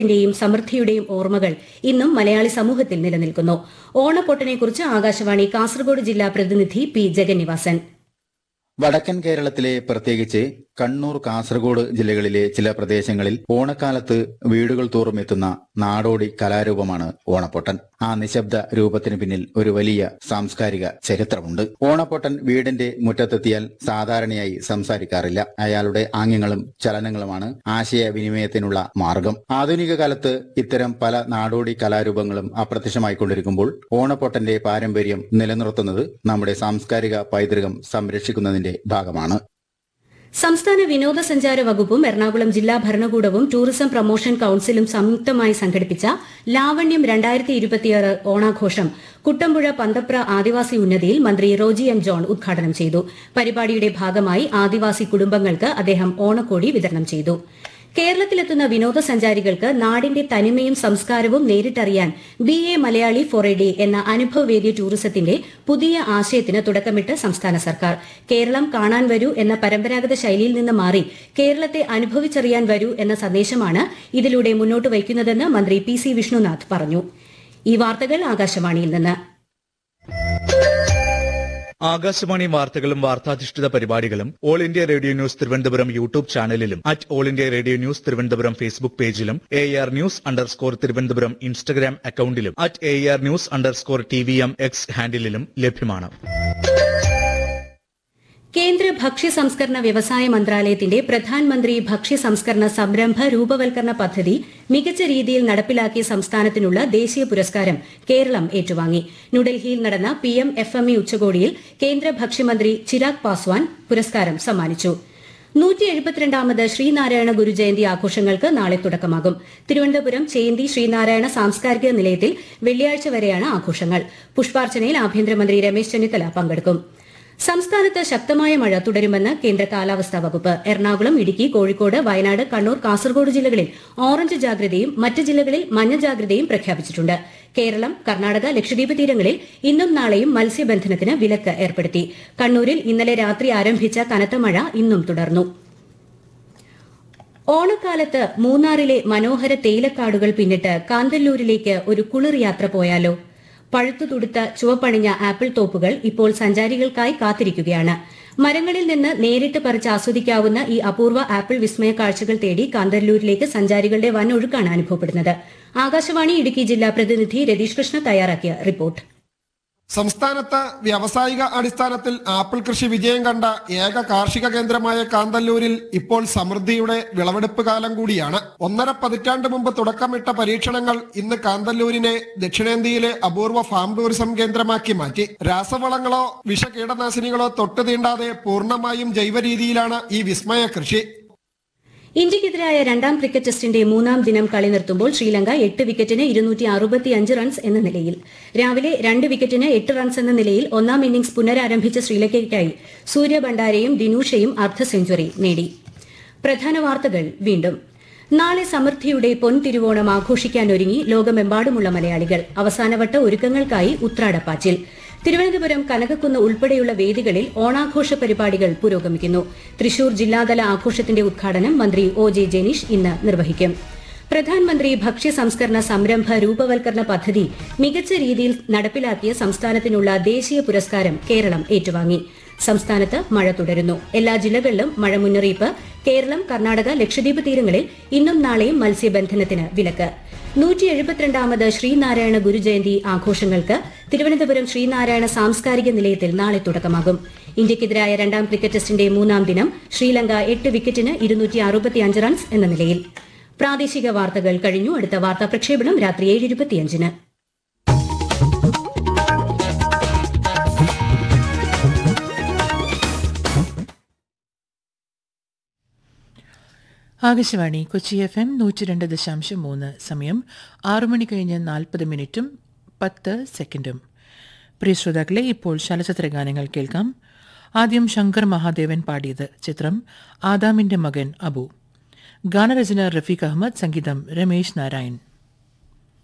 ന്റെയും സമൃദ്ധിയുടെയും ഓർമ്മകൾ ഇന്നും മലയാളി സമൂഹത്തിൽ നിലനിൽക്കുന്നു ഓണപ്പൊട്ടനെക്കുറിച്ച് ആകാശവാണി കാസർഗോഡ് ജില്ലാ പ്രതിനിധി പി ജഗന്നിവാസൻ വടക്കൻ കേരളത്തിലെ പ്രത്യേകിച്ച് കണ്ണൂർ കാസർഗോഡ് ജില്ലകളിലെ ചില പ്രദേശങ്ങളിൽ ഓണക്കാലത്ത് വീടുകൾ തോറും എത്തുന്ന നാടോടി കലാരൂപമാണ് ഓണപ്പൊട്ടൻ ആ നിശബ്ദ രൂപത്തിന് പിന്നിൽ ഒരു വലിയ സാംസ്കാരിക ചരിത്രമുണ്ട് ഓണപ്പൊട്ടൻ വീടിന്റെ മുറ്റത്തെത്തിയാൽ സാധാരണയായി സംസാരിക്കാറില്ല അയാളുടെ ആംഗ്യങ്ങളും ചലനങ്ങളുമാണ് ആശയവിനിമയത്തിനുള്ള മാർഗം ആധുനിക കാലത്ത് ഇത്തരം പല നാടോടി കലാരൂപങ്ങളും അപ്രത്യക്ഷമായിക്കൊണ്ടിരിക്കുമ്പോൾ ഓണപ്പൊട്ടന്റെ പാരമ്പര്യം നിലനിർത്തുന്നത് നമ്മുടെ സാംസ്കാരിക പൈതൃകം സംരക്ഷിക്കുന്നതിന്റെ ഭാഗമാണ് സംസ്ഥാന വിനോദസഞ്ചാര വകുപ്പും എറണാകുളം ജില്ലാ ഭരണകൂടവും ടൂറിസം പ്രൊമോഷൻ കൌൺസിലും സംയുക്തമായി സംഘടിപ്പിച്ച ലാവണ്യം രണ്ടായിരത്തി ഇരുപത്തിയാറ് ഓണാഘോഷം കുട്ടമ്പുഴ പന്തപ്ര ആദിവാസി ഉന്നതിയിൽ മന്ത്രി റോജി എം ജോൺ ഉദ്ഘാടനം ചെയ്തു പരിപാടിയുടെ ഭാഗമായി ആദിവാസി കുടുംബങ്ങൾക്ക് അദ്ദേഹം ഓണക്കോടി വിതരണം ചെയ്തു കേരളത്തിലെത്തുന്ന വിനോദസഞ്ചാരികൾക്ക് നാടിന്റെ തനിമയും സംസ്കാരവും നേരിട്ടറിയാൻ be a Malayali for a day എന്ന അനുഭവവേദ്യ ടൂറിസത്തിന്റെ പുതിയ ആശയത്തിന് തുടക്കമിട്ട് സംസ്ഥാന സർക്കാർ കേരളം കാണാൻ വരൂ എന്ന പരമ്പരാഗത ശൈലിയിൽ നിന്ന് മാറി കേരളത്തെ അനുഭവിച്ചറിയാൻ വരൂ എന്ന സന്ദേശമാണ് ഇതിലൂടെ മുന്നോട്ട് വയ്ക്കുന്നതെന്ന് മന്ത്രി പി സി വിഷ്ണുനാഥ് പറഞ്ഞു ഈ വാർത്തകൾ ആകാശവാണിയിൽ നിന്ന് ആകാശവാണി വാർത്തകളും വാർത്താധിഷ്ഠിത പരിപാടികളും all India radio news Thiruvananthapuram YouTube ചാനലിലും at all India radio news Thiruvananthapuram Facebook പേജിലും A R news underscore Thiruvananthapuram Instagram അക്കൌണ്ടിലും at A R news underscore T V M X ഹാൻഡിലും ലഭ്യമാണ് കേന്ദ്ര ഭക്ഷ്യ സംസ്കരണ വ്യവസായ മന്ത്രാലയത്തിന്റെ പ്രധാൻമന്ത്രി ഭക്ഷ്യ സംസ്കരണ സംരംഭ രൂപവൽക്കരണ പദ്ധതി മികച്ച രീതിയിൽ നടപ്പിലാക്കിയ സംസ്ഥാനത്തിനുള്ള ദേശീയ പുരസ്കാരം കേരളം ഏറ്റുവാങ്ങി ന്യൂഡൽഹിയിൽ നടന്ന P M F M E ഉച്ചകോടിയിൽ കേന്ദ്ര ഭക്ഷ്യമന്ത്രി ചിരാഗ് പാസ്വാൻ പുരസ്കാരം സമ്മാനിച്ചു നൂറ്റി എഴുപത്തിരണ്ടാമത് ശ്രീനാരായണ ഗുരുജയന്തി ആഘോഷങ്ങൾക്ക് നാളെ തുടക്കമാകും തിരുവനന്തപുരം ചേന്തി ശ്രീനാരായണ സാംസ്കാരിക നിലയത്തിൽ വെള്ളിയാഴ്ച വരെയാണ് ആഘോഷങ്ങൾ പുഷ്പാർച്ചനയിൽ ആഭ്യന്തരമന്ത്രി രമേശ് ചെന്നിത്തല പങ്കെടുക്കും സംസ്ഥാനത്ത് ശക്തമായ മഴ തുടരുമെന്ന് കേന്ദ്ര കാലാവസ്ഥാ വകുപ്പ് എറണാകുളം ഇടുക്കി കോഴിക്കോട് വയനാട് കണ്ണൂർ കാസർഗോഡ് ജില്ലകളിൽ ഓറഞ്ച് ജാഗ്രതയും മറ്റ് ജില്ലകളിൽ മഞ്ഞ ജാഗ്രതയും പ്രഖ്യാപിച്ചിട്ടുണ്ട് കേരളം കർണാടക ലക്ഷദ്വീപ് തീരങ്ങളിൽ ഇന്നും നാളെയും മത്സ്യബന്ധനത്തിന് വിലക്ക് ഏർപ്പെടുത്തി കണ്ണൂരിൽ ഇന്നലെ രാത്രി ആരംഭിച്ച കനത്ത മഴ ഇന്നും തുടർന്നു ഓണക്കാലത്ത് മൂന്നാറിലെ മനോഹര തേയിലക്കാടുകൾ പിന്നിട്ട് കാന്തല്ലൂരിലേക്ക് ഒരു കുളിർ യാത്ര പോയാലോ പഴുത്തു തുടുത്ത ചുവപ്പണിഞ്ഞ ആപ്പിൾ തോപ്പുകൾ ഇപ്പോൾ സഞ്ചാരികൾക്കായി കാത്തിരിക്കുകയാണ് മരങ്ങളിൽ നിന്ന് നേരിട്ട് പറിച്ച് ആസ്വദിക്കാവുന്ന ഈ അപൂർവ ആപ്പിൾ വിസ്മയ കാഴ്ചകൾ തേടി കാന്തല്ലൂരിലേക്ക് സഞ്ചാരികളുടെ വൻ ഒഴുക്കാണ് അനുഭവപ്പെടുന്നത് ആകാശവാണി ഇടുക്കി ജില്ലാ പ്രതിനിധി രതീഷ് കൃഷ്ണ തയ്യാറാക്കിയ റിപ്പോർട്ട് സംസ്ഥാനത്ത് വ്യാവസായിക അടിസ്ഥാനത്തിൽ ആപ്പിൾ കൃഷി വിജയം കണ്ട ഏക കാർഷിക കേന്ദ്രമായ കാന്തല്ലൂരിൽ ഇപ്പോൾ സമൃദ്ധിയുടെ വിളവെടുപ്പ് കാലം കൂടിയാണ് ഒന്നര പതിറ്റാണ്ട് മുമ്പ് തുടക്കമിട്ട പരീക്ഷണങ്ങൾ ഇന്ന് കാന്തല്ലൂരിനെ ദക്ഷിണേന്ത്യയിലെ അപൂർവ ഫാം ടൂറിസം കേന്ദ്രമാക്കി മാറ്റി രാസവളങ്ങളോ വിഷകീടനാശിനികളോ തൊട്ടു തീണ്ടാതെ പൂർണ്ണമായും ജൈവ രീതിയിലാണ് ഈ വിസ്മയ കൃഷി ഇന്ത്യക്കെതിരായ രണ്ടാം ക്രിക്കറ്റ് ടെസ്റ്റിന്റെ മൂന്നാം ദിനം കളി നിർത്തുമ്പോൾ ശ്രീലങ്ക എട്ട് വിക്കറ്റിന് ഇരുന്നൂറ്റി അറുപത്തിയഞ്ച് റൺസ് എന്ന നിലയിൽ രാവിലെ രണ്ട് വിക്കറ്റിന് എട്ട് റൺസ് എന്ന നിലയിൽ ഒന്നാം ഇന്നിംഗ്സ് പുനരാരംഭിച്ച ശ്രീലങ്കയ്ക്കായി സൂര്യ ഭണ്ഡാരയും ദിനൂഷയും അർദ്ധ സെഞ്ചുറി നേടി പ്രധാന വാർത്തകൾ വീണ്ടും നാളെ സമൃദ്ധിയുടെ പൊൻതിരുവോണം ആഘോഷിക്കാനൊരുങ്ങി ലോകമെമ്പാടുമുള്ള മലയാളികൾ അവസാനവട്ട ഒരുക്കങ്ങൾക്കായി ഉത്രാടപ്പാച്ചിൽ തിരുവനന്തപുരം കനകക്കുന്ന് ഉൾപ്പെടെയുള്ള വേദികളിൽ ഓണാഘോഷ പരിപാടികൾ പുരോഗമിക്കുന്നു തൃശൂർ ജില്ലാതല ആഘോഷത്തിന്റെ ഉദ്ഘാടനം മന്ത്രി ഒ ജെ ജനീഷ് ഇന്ന് നിർവഹിക്കും പ്രധാനമന്ത്രി ഭക്ഷ്യ സംസ്കരണ സംരംഭ രൂപവൽക്കരണ പദ്ധതി മികച്ച രീതിയിൽ നടപ്പിലാക്കിയ സംസ്ഥാനത്തിനുള്ള ദേശീയ പുരസ്കാരം കേരളം ഏറ്റുവാങ്ങി സംസ്ഥാനത്ത് മഴ തുടരുന്നു എല്ലാ ജില്ലകളിലും മഴ മുന്നറിയിപ്പ് കേരളം കർണാടക ലക്ഷദ്വീപ് തീരങ്ങളിൽ ഇന്നും നാളെയും മത്സ്യബന്ധനത്തിന് വിലക്ക് നൂറ്റി എഴുപത്തിരണ്ടാമത് ശ്രീനാരായണ ഗുരുജയന്തി ആഘോഷങ്ങൾക്ക് തിരുവനന്തപുരം ശ്രീനാരായണ സാംസ്കാരിക നിലയത്തിൽ നാളെ തുടക്കമാകും ഇന്ത്യക്കെതിരായ രണ്ടാം ക്രിക്കറ്റ് ടെസ്റ്റിന്റെ മൂന്നാം ദിനം ശ്രീലങ്ക എട്ട് വിക്കറ്റിന് ഇരുന്നൂറ്റി അറുപത്തിയഞ്ച് റൺസ് എന്ന നിലയിൽ പ്രാദേശിക വാർത്തകൾ കഴിഞ്ഞു അടുത്ത വാർത്താ പ്രക്ഷേപണം രാത്രി ഏഴ് ഇരുപത്തിയഞ്ചിന് ആകാശവാണി കൊച്ചി എഫ് എം നൂറ്റി രണ്ട് ദശാംശം മൂന്ന് സമയം ആറു മണി കഴിഞ്ഞ് നാൽപ്പത് മിനിറ്റും പത്ത് സെക്കൻഡും പ്രിയ ശ്രോതാക്കളെ ഇപ്പോൾ ചലച്ചിത്ര ഗാനങ്ങൾ കേൾക്കാം ആദ്യം ശങ്കർ മഹാദേവൻ പാടിയത് ചിത്രം ആദാമിന്റെ മകൻ അബു ഗാനരചന റഫീഖ് അഹമ്മദ് സംഗീതം രമേശ് നാരായൺ